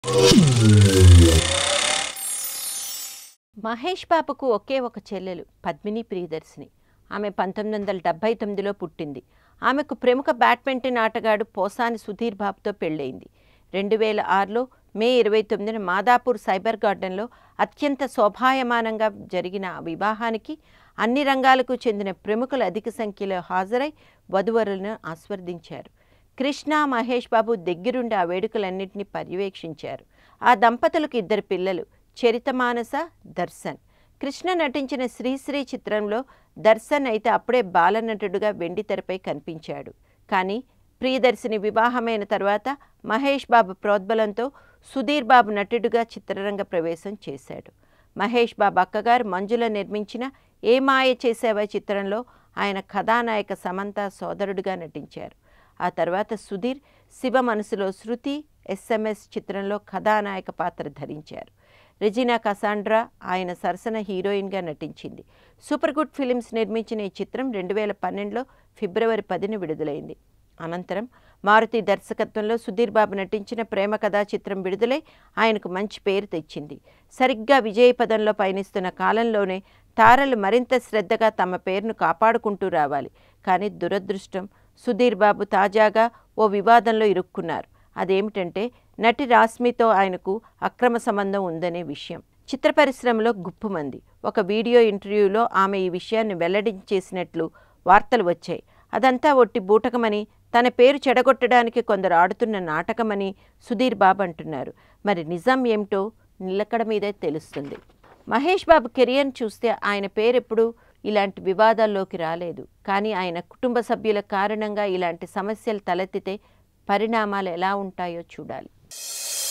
మహేష్ బాబుకు ఒకే ఒక చెల్లెలు పద్మిని ప్రియదర్శిని ఆమె పంతొమ్మిది వందల డెబ్బై తొమ్మిదిలో పుట్టింది ఆమెకు ప్రముఖ బ్యాడ్మింటన్ ఆటగాడు పోసాని సుధీర్ బాబుతో పెళ్ళయింది రెండు వేల ఆరులో మే ఇరవై తొమ్మిదిన మాదాపూర్ సైబర్ గార్డెన్లో అత్యంత శోభాయమానంగా జరిగిన ఆ వివాహానికి అన్ని రంగాలకు చెందిన ప్రముఖులు అధిక సంఖ్యలో హాజరై వధువరులను ఆస్వాదించారు కృష్ణ మహేష్ బాబు దగ్గరుండి ఆ వేడుకలన్నింటినీ పర్యవేక్షించారు ఆ దంపతులకు ఇద్దరు పిల్లలు చరితమానస దర్శన్ కృష్ణ నటించిన శ్రీశ్రీ చిత్రంలో దర్శన్ అయితే అప్పుడే బాలనటుడుగా వెండి తెరపై కనిపించాడు కానీ ప్రియదర్శిని వివాహమైన తర్వాత మహేష్ బాబు ప్రోద్బలంతో సుధీర్ బాబు నటుడుగా చిత్రరంగ ప్రవేశం చేశాడు మహేష్ బాబు అక్కగారు మంజుల నిర్మించిన ఏ మాయ చేసేవా చిత్రంలో ఆయన కథానాయక సమంత సోదరుడిగా నటించారు ఆ తర్వాత సుధీర్ శివ మనసులో శృతి ఎస్ఎంఎస్ చిత్రంలో కథానాయక పాత్ర ధరించారు రెజినా కసాండ్రా ఆయన సరసన హీరోయిన్గా నటించింది సూపర్ గుడ్ ఫిలిమ్స్ నిర్మించిన ఈ చిత్రం రెండు వేల పన్నెండులో ఫిబ్రవరి పదిన విడుదలైంది అనంతరం మారుతి దర్శకత్వంలో సుధీర్ బాబు నటించిన ప్రేమ కథా చిత్రం విడుదలై ఆయనకు మంచి పేరు తెచ్చింది సరిగ్గా విజయ పదంలో పయనిస్తున్న కాలంలోనే తారలు మరింత శ్రద్ధగా తమ పేరును కాపాడుకుంటూ రావాలి కానీ దురదృష్టం సుధీర్ బాబు తాజాగా ఓ వివాదంలో ఇరుక్కున్నారు అదేమిటంటే నటి రాస్మితో ఆయనకు అక్రమ సంబంధం ఉందనే విషయం చిత్ర పరిశ్రమలో గుప్పుమంది ఒక వీడియో ఇంటర్వ్యూలో ఆమె ఈ విషయాన్ని వెల్లడించేసినట్లు వార్తలు వచ్చాయి అదంతా ఒట్టి బూటకమని తన పేరు చెడగొట్టడానికి కొందరు ఆడుతున్న నాటకమని సుధీర్ బాబు అంటున్నారు మరి నిజం ఏమిటో నిలకడ మీదే తెలుస్తుంది మహేష్ బాబు కెరియర్ని చూస్తే ఆయన పేరు ఎప్పుడు ఇలాంటి వివాదాల్లోకి రాలేదు కానీ ఆయన కుటుంబ సభ్యుల కారణంగా ఇలాంటి సమస్యలు తలెత్తితే పరిణామాలు ఎలా ఉంటాయో చూడాలి